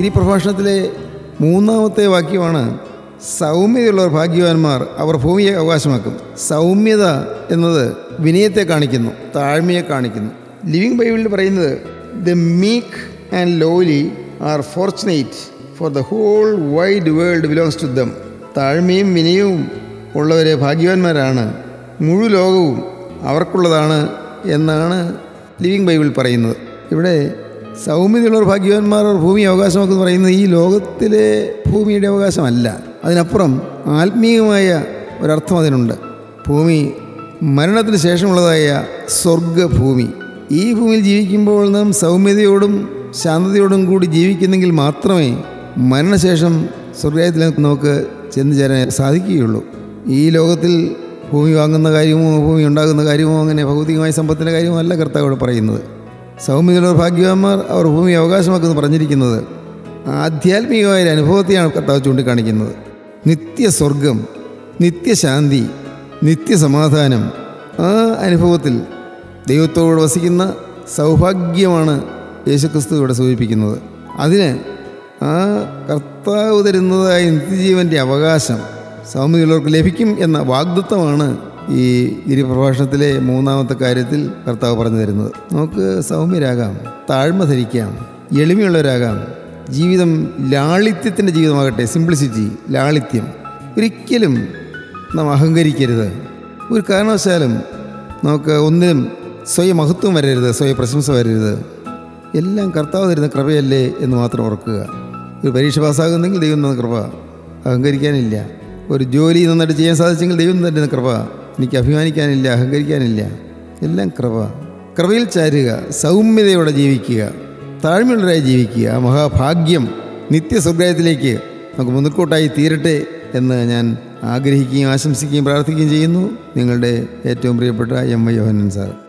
ഗിരിപ്രഭാഷണത്തിലെ മൂന്നാമത്തെ വാക്യമാണ് സൗമ്യതയുള്ളവർ ഭാഗ്യവാന്മാർ അവർ ഭൂമിയെ അവകാശമാക്കും സൗമ്യത എന്നത് വിനയത്തെ കാണിക്കുന്നു താഴ്മയെ കാണിക്കുന്നു ലിവിങ് ബൈബിളിൽ പറയുന്നത് the meek and lowly are fortunate for the whole wide world belongs to them താഴ്മയും വിനയവും ഉള്ളവരെ ഭാഗ്യവാന്മാരാണ് മുഴു ലോകവും അവർക്കുള്ളതാണ് എന്നാണ് ലിവിങ് ബൈബിൾ പറയുന്നത് ഇവിടെ സൗമ്യതയുള്ളവർ ഭാഗ്യവാന്മാർ അവർ ഭൂമി അവകാശമാക്കുന്നു പറയുന്നത് ഈ ലോകത്തിലെ ഭൂമിയുടെ അവകാശമല്ല അതിനപ്പുറം ആത്മീയമായ ഒരർത്ഥം അതിനുണ്ട് ഭൂമി മരണത്തിന് ശേഷമുള്ളതായ സ്വർഗഭൂമി ഈ ഭൂമിയിൽ ജീവിക്കുമ്പോൾ നാം സൗമ്യതയോടും ശാന്തതയോടും കൂടി ജീവിക്കുന്നെങ്കിൽ മാത്രമേ മരണശേഷം സ്വർഗത്തിൽ നമുക്ക് ചെന്ന് ചേരാൻ സാധിക്കുകയുള്ളൂ ഈ ലോകത്തിൽ ഭൂമി വാങ്ങുന്ന കാര്യമോ ഭൂമി ഉണ്ടാകുന്ന കാര്യമോ അങ്ങനെ ഭൗതികമായ സമ്പത്തിൻ്റെ കാര്യമോ അല്ല കർത്താവ് ഇവിടെ പറയുന്നത് സൗമ്യതയുള്ളവർ ഭാഗ്യവാന്മാർ അവർ ഭൂമി അവകാശമാക്കുന്നു പറഞ്ഞിരിക്കുന്നത് ആധ്യാത്മികമായ ഒരു അനുഭവത്തെയാണ് കർത്താവ് ചൂണ്ടിക്കാണിക്കുന്നത് നിത്യസ്വർഗം നിത്യശാന്തി നിത്യസമാധാനം ആ അനുഭവത്തിൽ ദൈവത്തോട് വസിക്കുന്ന സൗഭാഗ്യമാണ് യേശുക്രിസ്തു ഇവിടെ സൂചിപ്പിക്കുന്നത് അതിന് ആ കർത്താവ് തരുന്നതായ നിത്യജീവൻ്റെ അവകാശം സൗമ്യമുള്ളവർക്ക് ലഭിക്കും എന്ന വാഗ്ദത്വമാണ് ഈ ഗിരിപ്രഭാഷണത്തിലെ മൂന്നാമത്തെ കാര്യത്തിൽ കർത്താവ് പറഞ്ഞു തരുന്നത് നമുക്ക് സൗമ്യരാകാം താഴ്മ ധരിക്കാം എളിമയുള്ളവരാകാം ജീവിതം ലാളിത്യത്തിൻ്റെ ജീവിതമാകട്ടെ സിംപ്ലിസിറ്റി ലാളിത്യം ഒരിക്കലും നാം അഹങ്കരിക്കരുത് ഒരു കാരണവശാലും നമുക്ക് ഒന്നിനും സ്വയം മഹത്വം വരരുത് സ്വയം പ്രശംസ വരരുത് എല്ലാം കർത്താവ് തരുന്ന കൃപയല്ലേ എന്ന് മാത്രം ഓർക്കുക ഒരു പരീക്ഷ പാസ്സാകുന്നെങ്കിൽ ദൈവം തന്ന കൃപ അഹങ്കരിക്കാനില്ല ഒരു ജോലി നന്നായിട്ട് ചെയ്യാൻ സാധിച്ചെങ്കിൽ ദൈവം തരുന്ന കൃപ എനിക്ക് അഭിമാനിക്കാനില്ല അഹങ്കരിക്കാനില്ല എല്ലാം കൃപ കൃപയിൽ ചാരുക സൗമ്യതയോടെ ജീവിക്കുക താഴ്മയുള്ളവരായി ജീവിക്കുക ആ മഹാഭാഗ്യം നിത്യസ്വർഗത്തിലേക്ക് നമുക്ക് മുൻകൂട്ടായി തീരട്ടെ എന്ന് ഞാൻ ആഗ്രഹിക്കുകയും ആശംസിക്കുകയും പ്രാർത്ഥിക്കുകയും ചെയ്യുന്നു നിങ്ങളുടെ ഏറ്റവും പ്രിയപ്പെട്ട എം ഐ യോഹനൻ സാർ